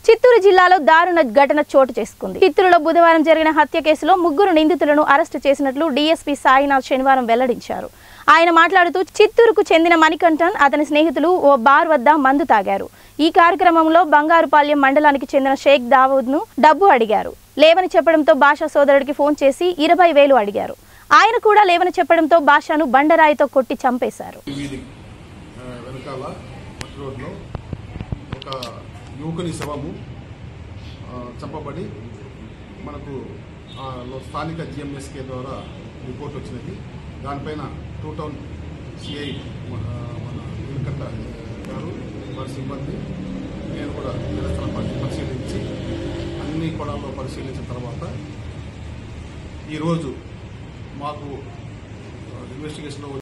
చిత్తూరు జిల్లాలో దారుణ ఘటన చోటు చేసుకుంది చిత్తూరులో బుధవారం జరిగిన హత్య కేసులో ముగ్గురు నిందితులను అరెస్టు చేసినట్లు డీఎస్పీ సాయినాథ్ శనివారం వెల్లడించారు ఆయన మాట్లాడుతూ చిత్తూరుకు చెందిన మణికంఠన్ అతని స్నేహితులు ఓ బార్ వద్ద మందు తాగారు ఈ కార్యక్రమంలో బంగారుపాలెం మండలానికి చెందిన షేక్ దావూద్ ను డబ్బు అడిగారు లేవని చెప్పడంతో భాషా సోదరుడికి ఫోన్ చేసి ఇరవై వేలు అడిగారు ఆయన కూడా లేవని చెప్పడంతో భాషను బండరాయితో కొట్టి చంపేశారు వీధి ఆ, వెనకాల మట్టి రోడ్లో ఒక యువకుని శవము ఆ, చంపబడి మనకు ఆ, లో- స్థానిక జిఎంఎస్కే ద్వారా రిపోర్ట్ వచ్చినది దానిపైన టూ టౌన్ సిఐ మన వెనుకట్ట గారు వారి సిబ్బంది నేను కూడా నిరసన పరి- పరిశీలించి అన్ని కొడాల్లో పరిశీలించిన తర్వాత ఈరోజు మాకు ఇన్వెస్టిగేషన్లో